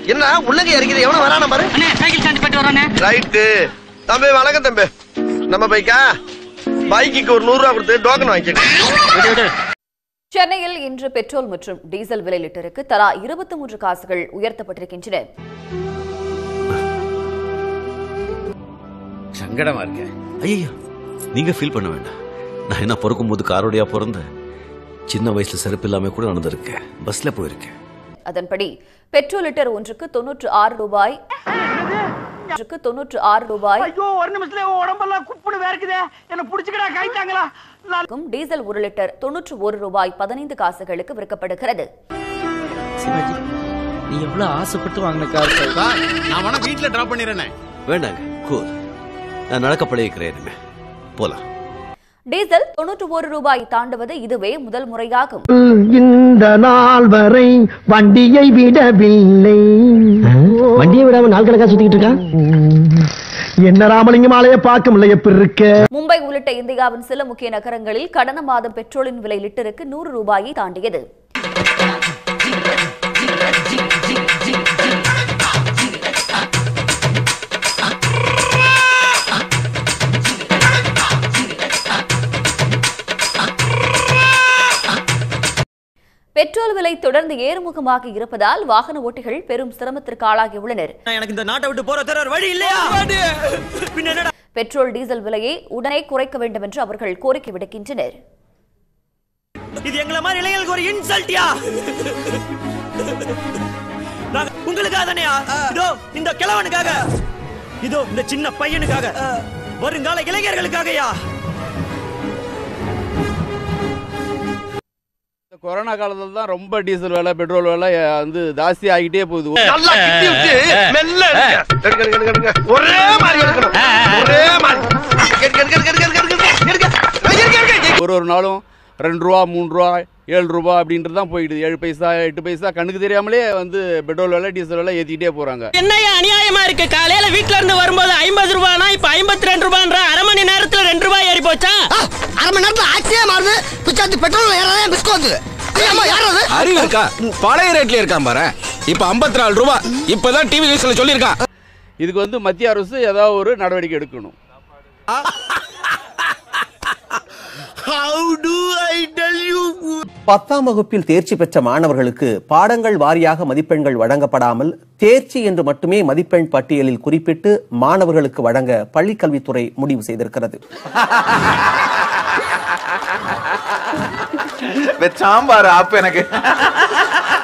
என்ன உள்ளங்க இறக்கிது எவன வரான பாரு அண்ணே சைக்கிள் ஸ்டாண்ட் போயிட்டு வரானே ரைட்டு தம்பி வணக்கம் தம்பி நம்ம பைக்கா பைக்குக்கு ஒரு நூறு ரூபா கொடுத்து டோக்கன் வாங்கிக்க சென்னையில் இன்று பெட்ரோல் மற்றும் டீசல் விலை லிட்டருக்கு தலா இருபத்தி மூன்று காசுகள் உயர்த்தப்பட்டிருக்கின்றன சங்கடமா இருக்கு ஐயா நீங்க ஃபீல் பண்ண வேண்டாம் நான் என்ன பிறக்கும் போது காரோடையா பிறந்தேன் சின்ன வயசுல செருப்பு இல்லாம கூட நடந்திருக்கேன் பஸ்ல போயிருக்கேன் அதன்படி பெட்ரோல் லிட்டர் ஒன்றுக்கு தொன்னூற்று ஆறு ரூபாய் ஒன்றுக்கு தொன்னூற்று ஆறு ரூபாய் ஐயோ ஒரு நிமிஷத்துல உடம்பெல்லாம் குப்புனு வேர்க்குதே என்ன புடிச்சுக்கடா கைத்தாங்களா க்கும் டீசல் ஒரு லிட்டர் தொன்னூற்று ஒரு ரூபாய் பதினைந்து காசுகளுக்கு விற்கப்படுகிறது சிவாஜி நீ எவ்வளவு ஆசைப்பட்டு வாங்கின கார் சார் நான் வேணா வீட்டுல டிராப் பண்ணிடுறேனே வேண்டாங்க கூல் நான் நடக்க பழகிக்கிறேன் இனிமே போலாம் டீசல் தொன்னூற்று ஒரு ரூபாய் தாண்டுவது இதுவே முதல் முறையாகும் இந்த நாள் வரை வண்டியை விடவில்லை வண்டியை விடாம நாள் கணக்கா சுத்திக்கிட்டு இருக்கா என்ன ராமலிங்கம் ஆலைய பார்க்க முடியல எப்படி இருக்க மும்பை உள்ளிட்ட இந்தியாவின் சில முக்கிய நகரங்களில் கடந்த மாதம் பெட்ரோலின் விலை லிட்டருக்கு நூறு ரூபாயை தாண்டியது பெட்ரோல் விலை தொடர்ந்து ஏறுமுகமாக இருப்பதால் வாகன ஓட்டிகள் பெரும் சிரமத்திற்கு ஆளாகியுள்ளனர் எனக்கு இந்த நாட்டை விட்டு போற தர வழி இல்லையா பின்ன என்னடா பெட்ரோல் டீசல் விலையை உடனே குறைக்க வேண்டும் என்று அவர்கள் கோரிக்கை விடுக்கின்றனர் இது எங்களை மாதிரி இளைஞர்களுக்கு ஒரு இன்சல்ட்டியா நாங்க உங்களுக்காக தானேயா இதோ இந்த கிழவனுக்காக இதோ இந்த சின்ன பையனுக்காக வருங்கால இளைஞர்களுக்காகயா இந்த கொரோனா காலத்துல தான் ரொம்ப டீசல் விலை பெட்ரோல் விலை அஹ், வந்து ஜாஸ்தி ஆகிட்டே போகுது நல்லா கிட்டி விட்டு மெல்ல எடுங்க. எடுங்க, எடுங்க, எடுங்க, எடுங்க. ஒரே மாதிரி எடுக்கணும் ஒரே மாதிரி எடுங்க, எடுங்க, எடுங்க, எடுங்க, எடுங்க, எடுங்க, எடுங்க. எடுங்க, எடுங்க, எடுங்க. ஒரு ஒரு நாளும் ரெண்டு ரூபா மூணு ரூபா ஏழு ரூபா அப்படின்ட்டு தான் போயிடுது ஏழு பைசா எட்டு பைசா கண்ணுக்கு தெரியாமலே வந்து பெட்ரோல் விலை டீசல் விலை ஏற்றிக்கிட்டே போகிறாங்க என்னையா அநியாயமா இருக்கு காலையில வீட்ல இருந்து வரும்போது ஐம்பது ரூபானா இப்ப ஐம்பத்தி ரெண்டு ரூபான்ற அரை மணி நேரத்துல ரெண்டு ரூபாய் ஏறி போச்சா அரை மணி நேரத்துல ஆச்சரியா மாறுது பிச்சாத்து பெட்ரோல் ஏறாதே மிஸ்கோந்து ஐயம்மா யாராவது அறிவு இருக்கா பழைய ரேட்ல இருக்கான் பாரு இப்ப ஐம்பத்தி நாலு ரூபா இப்பதான் டிவி நியூஸ்ல சொல்லியிருக்கான் இதுக்கு வந்து மத்திய அரசு ஏதாவது ஒரு நடவடிக்கை எடுக்கணும் பத்தாம் வகுப்பில் தேர்ச்சி பெற்ற மாணவர்களுக்கு பாடங்கள் வாரியாக மதிப்பெண்கள் வழங்கப்படாமல் தேர்ச்சி என்று மட்டுமே மதிப்பெண் பட்டியலில் குறிப்பிட்டு மாணவர்களுக்கு வழங்க பள்ளிக்கல்வித்துறை முடிவு செய்திருக்கிறது சாம்பார் ஆப்பு எனக்கு